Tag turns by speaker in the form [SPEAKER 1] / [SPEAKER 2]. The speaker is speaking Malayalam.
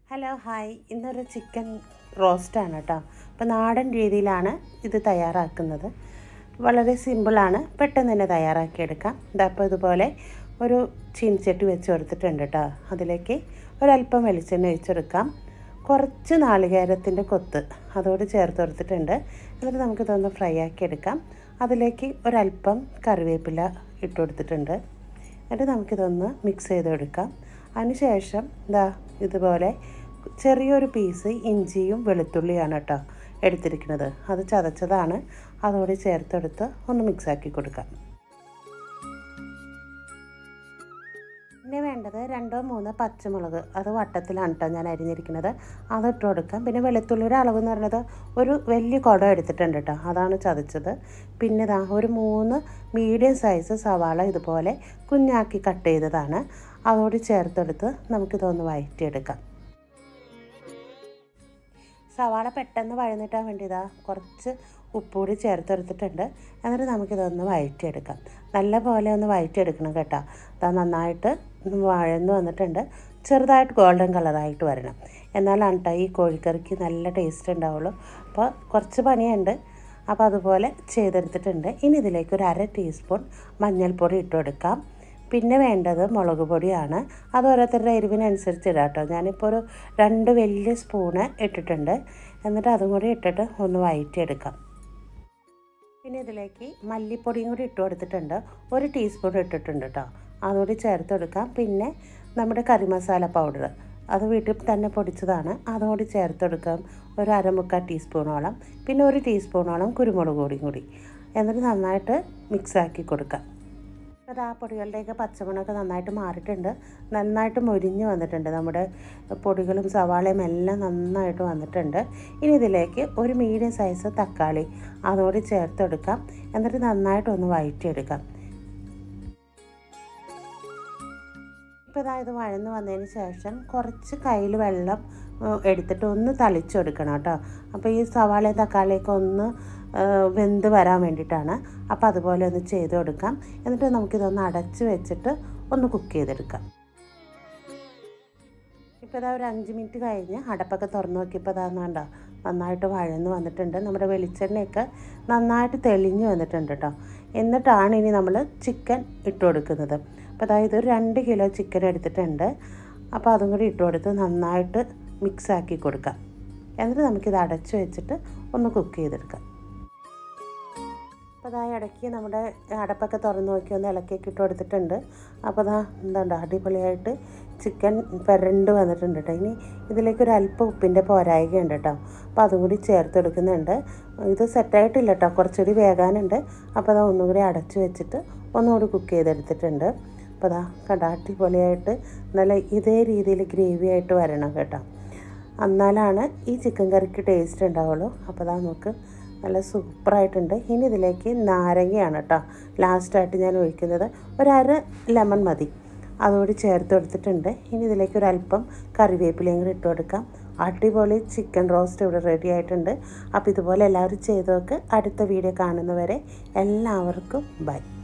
[SPEAKER 1] ഹലോ ഹായ് ഇന്നൊരു ചിക്കൻ റോസ്റ്റാണ് കേട്ടോ അപ്പോൾ നാടൻ രീതിയിലാണ് ഇത് തയ്യാറാക്കുന്നത് വളരെ സിമ്പിളാണ് പെട്ടെന്ന് തന്നെ തയ്യാറാക്കിയെടുക്കാം ഇതപ്പോൾ ഇതുപോലെ ഒരു ചീനിച്ചട്ടി വെച്ച് കൊടുത്തിട്ടുണ്ട് കേട്ടോ അതിലേക്ക് ഒരല്പം വെളിച്ചെണ്ണ ഒഴിച്ചെടുക്കാം കുറച്ച് നാളികേരത്തിൻ്റെ കൊത്ത് അതോട് ചേർത്ത് കൊടുത്തിട്ടുണ്ട് എന്നിട്ട് നമുക്കിതൊന്ന് ഫ്രൈ ആക്കി എടുക്കാം അതിലേക്ക് ഒരല്പം കറിവേപ്പില ഇട്ട് കൊടുത്തിട്ടുണ്ട് എന്നിട്ട് നമുക്കിതൊന്ന് മിക്സ് ചെയ്തെടുക്കാം അതിനുശേഷം ഇതാ ഇതുപോലെ ചെറിയൊരു പീസ് ഇഞ്ചിയും വെളുത്തുള്ളിയാണ് കേട്ടോ എടുത്തിരിക്കുന്നത് അത് ചതച്ചതാണ് അതോടെ ചേർത്തെടുത്ത് ഒന്ന് മിക്സാക്കി കൊടുക്കാം പിന്നെ വേണ്ടത് രണ്ടോ മൂന്നോ പച്ചമുളക് അത് വട്ടത്തിലാണ് കേട്ടോ ഞാൻ അരിഞ്ഞിരിക്കുന്നത് അതിട്ട് കൊടുക്കാം പിന്നെ വെളുത്തുള്ളിയുടെ അളവ് എന്ന് പറയുന്നത് ഒരു വലിയ കുടം എടുത്തിട്ടുണ്ട് കേട്ടോ അതാണ് ചതച്ചത് പിന്നെ ഇതാ ഒരു മൂന്ന് മീഡിയം സൈസ് സവാള ഇതുപോലെ കുഞ്ഞാക്കി കട്ട് ചെയ്തതാണ് അതോട് ചേർത്തെടുത്ത് നമുക്കിതൊന്ന് വഴറ്റിയെടുക്കാം സവാള പെട്ടെന്ന് വഴന്നിട്ടാൻ വേണ്ടി ഇതാ കുറച്ച് ഉപ്പുകൂടി ചേർത്തെടുത്തിട്ടുണ്ട് എന്നിട്ട് നമുക്കിതൊന്ന് വഴറ്റിയെടുക്കാം നല്ല പോലെ ഒന്ന് വഴറ്റിയെടുക്കണം കേട്ടോ അതാ നന്നായിട്ട് വഴന്ന് വന്നിട്ടുണ്ട് ചെറുതായിട്ട് ഗോൾഡൻ കളറായിട്ട് വരണം എന്നാലാണ് കേട്ടോ ഈ കോഴിക്കറിക്ക് നല്ല ടേസ്റ്റ് ഉണ്ടാവുള്ളൂ അപ്പോൾ കുറച്ച് പണിയുണ്ട് അപ്പോൾ അതുപോലെ ചെയ്തെടുത്തിട്ടുണ്ട് ഇനി ഇതിലേക്ക് ഒരു അര ടീസ്പൂൺ മഞ്ഞൾപ്പൊടി ഇട്ട് കൊടുക്കാം പിന്നെ വേണ്ടത് മുളക് പൊടിയാണ് അത് ഓരോരുത്തരുടെ എരിവിനനുസരിച്ച് ഇടാം കേട്ടോ ഞാനിപ്പോൾ ഒരു രണ്ട് വലിയ സ്പൂണ് ഇട്ടിട്ടുണ്ട് എന്നിട്ട് അതും കൂടി ഇട്ടിട്ട് ഒന്ന് വഴറ്റിയെടുക്കാം പിന്നെ ഇതിലേക്ക് മല്ലിപ്പൊടിയും കൂടി ഇട്ട് കൊടുത്തിട്ടുണ്ട് ഒരു ടീസ്പൂൺ ഇട്ടിട്ടുണ്ട് കേട്ടോ അതുകൂടി ചേർത്ത് കൊടുക്കാം പിന്നെ നമ്മുടെ കറി മസാല പൗഡർ അത് വീട്ടിൽ തന്നെ പൊടിച്ചതാണ് അതുകൂടി ചേർത്ത് കൊടുക്കാം ഒരു അരമുക്കാൽ ടീസ്പൂണോളം പിന്നെ ഒരു ടീസ്പൂണോളം കുരുമുളക് പൊടിയും കൂടി എന്നിട്ട് നന്നായിട്ട് മിക്സാക്കി കൊടുക്കാം അത് ആ പൊടികളുടെയൊക്കെ പച്ചമണമൊക്കെ നന്നായിട്ട് മാറിയിട്ടുണ്ട് നന്നായിട്ട് മൊരിഞ്ഞ് വന്നിട്ടുണ്ട് നമ്മുടെ പൊടികളും സവാളയും എല്ലാം നന്നായിട്ട് വന്നിട്ടുണ്ട് ഇനി ഇതിലേക്ക് ഒരു മീഡിയം സൈസ് തക്കാളി അതോട് ചേർത്തെടുക്കാം എന്നിട്ട് നന്നായിട്ടൊന്ന് വഴറ്റിയെടുക്കാം ഇപ്പോൾ ഇതായത് വഴന്ന് വന്നതിന് ശേഷം കുറച്ച് കയ്യിൽ വെള്ളം എടുത്തിട്ട് ഒന്ന് തളിച്ചെടുക്കണം കേട്ടോ അപ്പോൾ ഈ സവാളയും തക്കാളിയൊക്കെ ഒന്ന് വെന്ത് വരാൻ വേണ്ടിയിട്ടാണ് അപ്പോൾ അതുപോലെ ഒന്ന് ചെയ്ത് കൊടുക്കാം എന്നിട്ട് നമുക്കിതൊന്ന് അടച്ച് വെച്ചിട്ട് ഒന്ന് കുക്ക് ചെയ്തെടുക്കാം ഇപ്പോൾ ഇതാ ഒരു അഞ്ച് മിനിറ്റ് കഴിഞ്ഞ് അടപ്പൊക്കെ തുറന്ന് നോക്കിയപ്പോൾ ഇതാന്ന് കണ്ടോ നന്നായിട്ട് വഴന്ന് വന്നിട്ടുണ്ട് നമ്മുടെ വെളിച്ചെണ്ണയൊക്കെ നന്നായിട്ട് തെളിഞ്ഞ് വന്നിട്ടുണ്ട് കേട്ടോ എന്നിട്ടാണ് ഇനി നമ്മൾ ചിക്കൻ ഇട്ട് കൊടുക്കുന്നത് അപ്പോൾ അതായത് ഒരു രണ്ട് കിലോ ചിക്കൻ എടുത്തിട്ടുണ്ട് അപ്പോൾ അതും കൂടി ഇട്ട് കൊടുത്ത് നന്നായിട്ട് മിക്സാക്കി കൊടുക്കാം എന്നിട്ട് നമുക്കിത് അടച്ചു വെച്ചിട്ട് ഒന്ന് കുക്ക് ചെയ്തെടുക്കാം അപ്പോൾ അതാ ഇടയ്ക്ക് നമ്മുടെ അടപ്പൊക്കെ തുറന്ന് നോക്കി ഒന്ന് ഇളക്കിയൊക്കെ ഇട്ട് കൊടുത്തിട്ടുണ്ട് അപ്പോൾ അതാ എന്താണ്ട് അടിപൊളിയായിട്ട് ചിക്കൻ പെരണ്ട് വന്നിട്ടുണ്ട് കേട്ടോ ഇനി ഇതിലേക്ക് ഒരു അല്പം ഉപ്പിൻ്റെ പോരായികയുണ്ട് കേട്ടോ അപ്പോൾ അതും കൂടി ചേർത്ത് കൊടുക്കുന്നുണ്ട് ഇത് സെറ്റായിട്ടില്ല കേട്ടോ കുറച്ചുകൂടി വേകാനുണ്ട് അപ്പോൾ അതാ ഒന്നും കൂടി അടച്ചു വെച്ചിട്ട് ഒന്നുകൂടി കുക്ക് ചെയ്തെടുത്തിട്ടുണ്ട് അപ്പോൾ അതാ കണ്ട അടിപൊളിയായിട്ട് നല്ല ഇതേ രീതിയിൽ ഗ്രേവി ആയിട്ട് വരണം കേട്ടോ എന്നാലാണ് ഈ ചിക്കൻ കറിക്ക് ടേസ്റ്റ് ഉണ്ടാവുള്ളൂ അപ്പോൾ അതാ നമുക്ക് നല്ല സൂപ്പറായിട്ടുണ്ട് ഇനി ഇതിലേക്ക് നാരങ്ങയാണ് കേട്ടോ ലാസ്റ്റായിട്ട് ഞാൻ ഒഴിക്കുന്നത് ഒരര ലെമൺ മതി അതുകൂടി ചേർത്ത് കൊടുത്തിട്ടുണ്ട് ഇനി ഇതിലേക്ക് ഒരു അല്പം കറിവേപ്പിലയും കൂടി ഇട്ട് കൊടുക്കാം അടിപൊളി ചിക്കൻ റോസ്റ്റ് ഇവിടെ റെഡി ആയിട്ടുണ്ട് അപ്പോൾ ഇതുപോലെ എല്ലാവരും ചെയ്ത് നോക്ക് അടുത്ത വീഡിയോ കാണുന്നവരെ എല്ലാവർക്കും ബൈ